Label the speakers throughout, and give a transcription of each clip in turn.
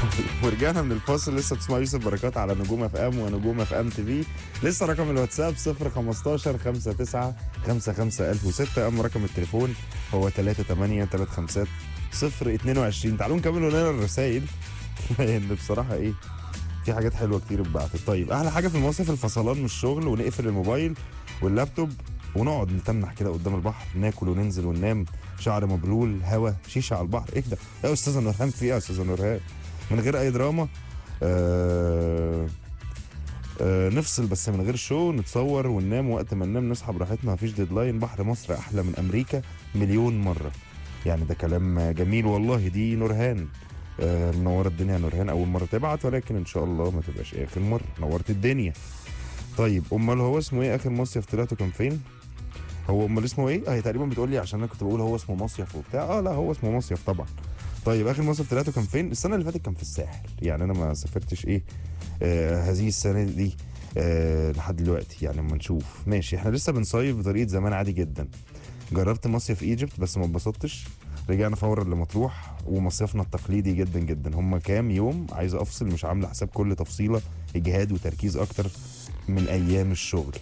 Speaker 1: ورجعنا من الفاصل لسه بتسمع يوسف بركات على نجوم اف ام ونجوم اف ام تي في لسه رقم الواتساب 015 59 55 1006 اما رقم التليفون هو 38 35 022 تعالوا نكمل لنا الرسائل لان بصراحه ايه في حاجات حلوه كتير اتبعتت طيب احلى حاجه في المصيف الفصلان من الشغل ونقفل الموبايل واللابتوب ونقعد نتنح كده قدام البحر ناكل وننزل وننام شعر مبلول هوا شيشه على البحر ايه ده يا استاذه نورهان في ايه يا استاذه نورهان من غير اي دراما آه آه نفصل بس من غير شو نتصور وننام وقت ما ننام نصحى براحتنا مفيش ديدلاين بحر مصر احلى من امريكا مليون مره يعني ده كلام جميل والله دي نورهان آه منوره الدنيا يا نورهان اول مره تبعت ولكن ان شاء الله ما تبقاش اخر مره نورت الدنيا طيب امال هو اسمه ايه اخر مصيف طلعته كان فين هو امال اسمه ايه اه هي تقريبا بتقول لي عشان انا كنت بقول هو اسمه مصيف وبتاع اه لا هو اسمه مصيف طبعا طيب اخر مصيف طلعته كان فين السنه اللي فاتت كان في الساحل يعني انا ما سافرتش ايه آه هذه السنه دي آه لحد دلوقتي يعني اما نشوف ماشي احنا لسه بنصيف بطريقه زمان عادي جدا جربت مصيف ايجيبت بس ما اتبسطتش رجعنا فورا لمطروح ومصيفنا التقليدي جدا جدا هم كام يوم عايز افصل مش عامله حساب كل تفصيله اجهاد وتركيز اكتر من ايام الشغل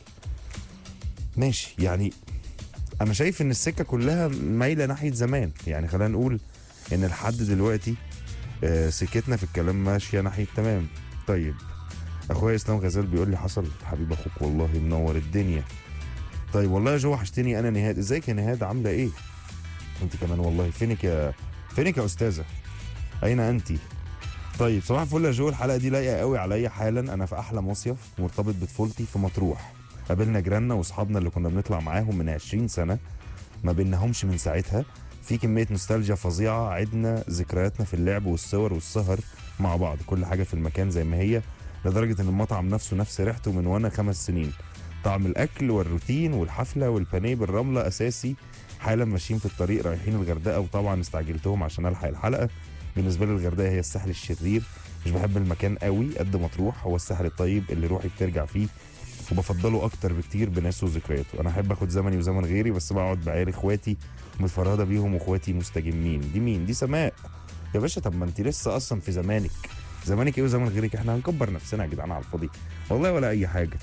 Speaker 1: ماشي يعني انا شايف ان السكه كلها مايله ناحيه زمان يعني خلينا نقول ان لحد دلوقتي آه، سكتنا في الكلام ماشيه ناحيه تمام طيب اخويا اسلام غزال بيقول لي حصل حبيب اخوك والله منور الدنيا طيب والله يا جو وحشتني انا نهاد ازيك يا نهاد عامله ايه انت كمان والله فينك يا فينك يا استاذه اين انت طيب صباح الفل يا جو الحلقه دي لايقه قوي عليا حالا انا في احلى مصيف مرتبط بطفولتي في مطروح قابلنا جيراننا واصحابنا اللي كنا بنطلع معاهم من 20 سنه ما بيناهمش من ساعتها في كميه نوستالجيا فظيعه عدنا ذكرياتنا في اللعب والصور والسهر مع بعض كل حاجه في المكان زي ما هي لدرجه ان المطعم نفسه نفس ريحته من وانا خمس سنين طعم الاكل والروتين والحفله والبانيه بالرمله اساسي حالا ماشيين في الطريق رايحين الغردقه وطبعا استعجلتهم عشان الحق الحلقه بالنسبه لي الغردقه هي الساحل الشرير مش بحب المكان قوي قد مطروح هو الساحل الطيب اللي روحي بترجع فيه وبفضله اكتر بكتير بناسه وذكرياته انا احب اخد زمني وزمن غيري بس بقعد بعير اخواتي متفرده بيهم واخواتي مستجمين دي مين دي سماء يا باشا طب ما انت لسه اصلا في زمانك زمانك ايه وزمن غيرك احنا هنكبر نفسنا يا جدعان على الفاضي والله ولا اي حاجه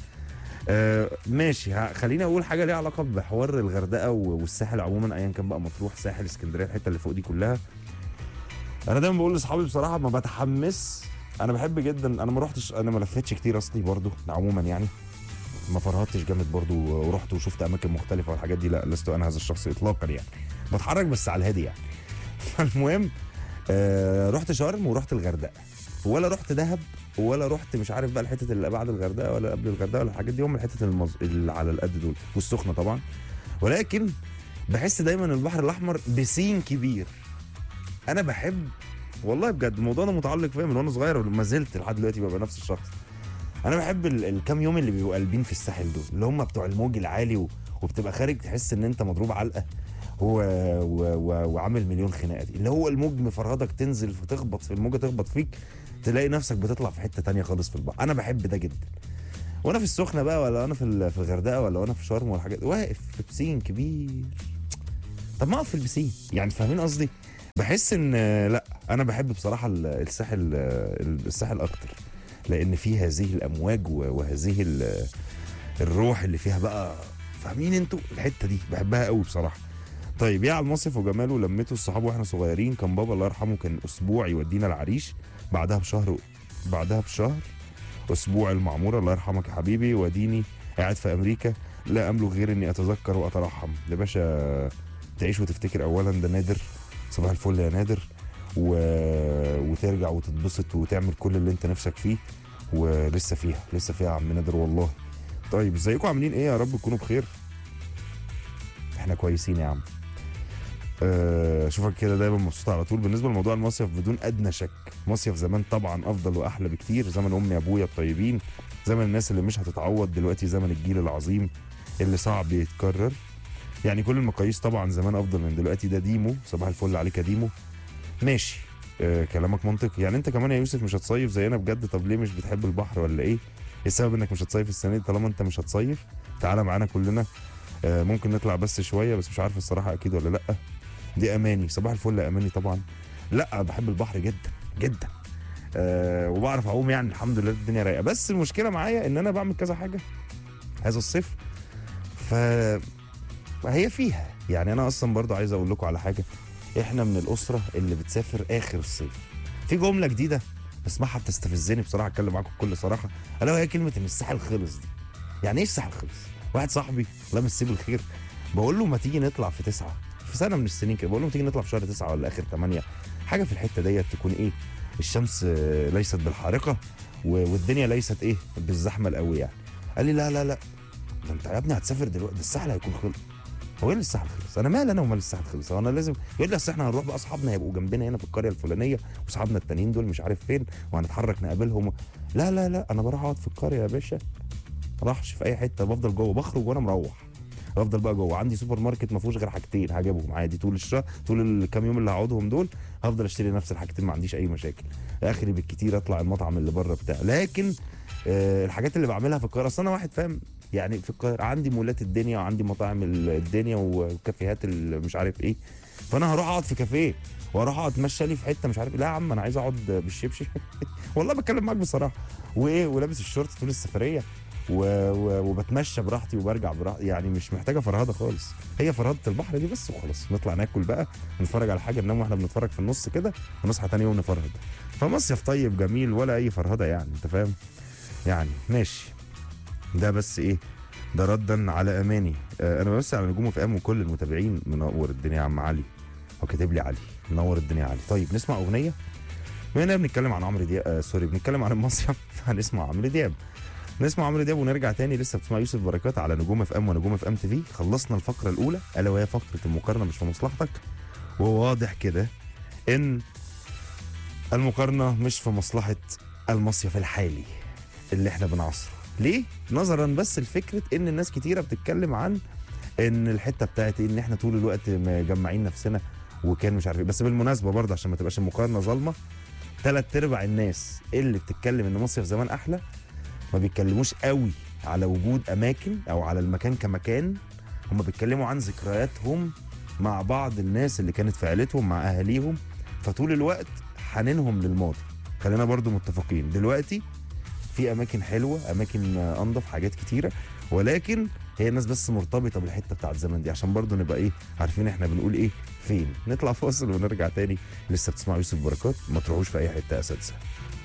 Speaker 1: آه ماشي ها- خليني اقول حاجه ليها علاقه بحوار الغردقه و- والساحل عموما ايا كان بقى مطروح ساحل اسكندريه الحته اللي فوق دي كلها انا دايما بقول لاصحابي بصراحه ما بتحمس انا بحب جدا انا ما رحتش انا ما لفتش كتير اصلي برضو عموما يعني ما فرهطتش جامد برضو ورحت وشفت اماكن مختلفه والحاجات دي لا لست انا هذا الشخص اطلاقا يعني بتحرك بس على الهادي يعني فالمهم آه رحت شرم ورحت الغردقه ولا رحت دهب ولا رحت مش عارف بقى الحته اللي بعد الغردقه ولا قبل الغردقه ولا الحاجات دي هم الحته المز... اللي على القد دول والسخنه طبعا ولكن بحس دايما البحر الاحمر بسين كبير انا بحب والله بجد الموضوع ده متعلق فيا من وانا صغير وما زلت لحد دلوقتي ببقى نفس الشخص انا بحب ال- الكام يوم اللي بيبقوا قلبين في الساحل دول اللي هم بتوع الموج العالي و... وبتبقى خارج تحس ان انت مضروب علقه و... و... و... وعامل مليون خناقه دي اللي هو الموج مفرهدك تنزل فتخبط في الموجه تخبط فيك تلاقي نفسك بتطلع في حته تانية خالص في البحر انا بحب ده جدا وانا في السخنه بقى ولا انا في ال- في الغردقه ولا وانا في شرم ولا حاجات واقف في بسين كبير طب ما اقف في البسين يعني فاهمين قصدي بحس ان لا انا بحب بصراحه ال- الساحل الساحل اكتر لان فيه هذه الامواج و- وهذه ال- الروح اللي فيها بقى فاهمين انتوا الحته دي بحبها قوي بصراحه طيب يا على المصيف وجماله لمته الصحاب واحنا صغيرين كان بابا الله يرحمه كان اسبوع يودينا العريش بعدها بشهر بعدها بشهر اسبوع المعموره الله يرحمك يا حبيبي وديني قاعد في امريكا لا املك غير اني اتذكر واترحم يا باشا تعيش وتفتكر اولا ده نادر صباح الفل يا نادر و... وترجع وتتبسط وتعمل كل اللي انت نفسك فيه ولسه فيها لسه فيها يا عم نادر والله طيب ازيكم عاملين ايه يا رب تكونوا بخير احنا كويسين يا عم أه، اشوفك كده دايما مبسوط على طول بالنسبه لموضوع المصيف بدون ادنى شك مصيف زمان طبعا افضل واحلى بكتير زمن امي ابويا الطيبين زمن الناس اللي مش هتتعوض دلوقتي زمن الجيل العظيم اللي صعب يتكرر يعني كل المقاييس طبعا زمان افضل من دلوقتي ده ديمو صباح الفل عليك يا ديمو ماشي آه كلامك منطقي يعني انت كمان يا يوسف مش هتصيف زينا بجد طب ليه مش بتحب البحر ولا ايه؟ ايه السبب انك مش هتصيف السنه دي طالما انت مش هتصيف تعالى معانا كلنا آه ممكن نطلع بس شويه بس مش عارف الصراحه اكيد ولا لا دي اماني صباح الفل يا اماني طبعا لا بحب البحر جدا جدا آه وبعرف اعوم يعني الحمد لله الدنيا رايقه بس المشكله معايا ان انا بعمل كذا حاجه هذا الصيف ف هي فيها يعني انا اصلا برضو عايز اقول لكم على حاجه احنا من الاسره اللي بتسافر اخر الصيف في جمله جديده بسمعها بتستفزني بصراحه اتكلم معاكم بكل صراحه الا وهي كلمه ان الساحل خلص دي يعني ايه الساحل خلص واحد صاحبي الله يمسيه بالخير بقول له ما تيجي نطلع في تسعة في سنه من السنين كده بقول له ما تيجي نطلع في شهر تسعة ولا اخر ثمانية حاجه في الحته ديت تكون ايه الشمس آه، ليست بالحارقه و- والدنيا ليست ايه بالزحمه القوي يعني قال لي لا لا لا ده انت يا ابني هتسافر دلوقتي ده الساحل هيكون خلص هو ايه اللي الساحل خلص؟ انا مال انا ومال الساحل خلص؟ هو انا لازم يقول لي اصل احنا هنروح بقى اصحابنا هيبقوا جنبنا هنا في القريه الفلانيه واصحابنا التانيين دول مش عارف فين وهنتحرك نقابلهم لا لا لا انا بروح اقعد في القريه يا باشا راحش في اي حته بفضل جوه بخرج وانا مروح بفضل بقى جوه عندي سوبر ماركت ما فيهوش غير حاجتين هجيبهم عادي طول الشهر طول الكام يوم اللي هقعدهم دول هفضل اشتري نفس الحاجتين ما عنديش اي مشاكل اخري بالكتير اطلع المطعم اللي بره بتاع لكن آه الحاجات اللي بعملها في القاهره اصل انا واحد فاهم يعني في القاهره عندي مولات الدنيا وعندي مطاعم ال- الدنيا وكافيهات ال- مش عارف ايه فانا هروح اقعد في كافيه واروح اقعد اتمشى لي في حته مش عارف لا يا عم انا عايز اقعد بالشبشب والله بتكلم معاك بصراحه وايه ولابس الشورت طول السفريه و... و... وبتمشى براحتي وبرجع براحتي يعني مش محتاجه فرهده خالص هي فرهده البحر دي بس وخلاص نطلع ناكل بقى نتفرج على حاجه ننام واحنا بنتفرج في النص كده ونصحى تاني يوم نفرهد فمصيف طيب جميل ولا اي فرهده يعني انت فاهم يعني ماشي ده بس ايه ده ردا على اماني آه انا بس على نجوم في ام وكل المتابعين منور الدنيا يا عم علي هو كاتب لي علي منور الدنيا يا علي طيب نسمع اغنيه بما اننا بنتكلم عن عمرو دياب آه سوري بنتكلم عن المصيف هنسمع عمرو دياب نسمع عمرو دياب ونرجع تاني لسه بتسمع يوسف بركات على نجوم اف ام ونجوم اف ام تي في خلصنا الفقره الاولى الا وهي فقره المقارنه مش في مصلحتك وواضح كده ان المقارنه مش في مصلحه المصيف الحالي اللي احنا بنعصره ليه نظرا بس لفكره ان الناس كتيره بتتكلم عن ان الحته بتاعت إيه؟ ان احنا طول الوقت مجمعين نفسنا وكان مش عارف ايه بس بالمناسبه برضه عشان ما تبقاش المقارنه ظالمه ثلاث ارباع الناس اللي بتتكلم ان مصيف زمان احلى ما بيتكلموش قوي على وجود اماكن او على المكان كمكان هم بيتكلموا عن ذكرياتهم مع بعض الناس اللي كانت في عيلتهم مع اهاليهم فطول الوقت حنينهم للماضي خلينا برضو متفقين دلوقتي في اماكن حلوه اماكن آه، انضف حاجات كتيره ولكن هي الناس بس مرتبطه بالحته بتاعت زمان دي عشان برضو نبقى ايه عارفين احنا بنقول ايه فين نطلع فاصل ونرجع تاني لسه بتسمعوا يوسف بركات ما تروحوش في اي حته يا اساتذه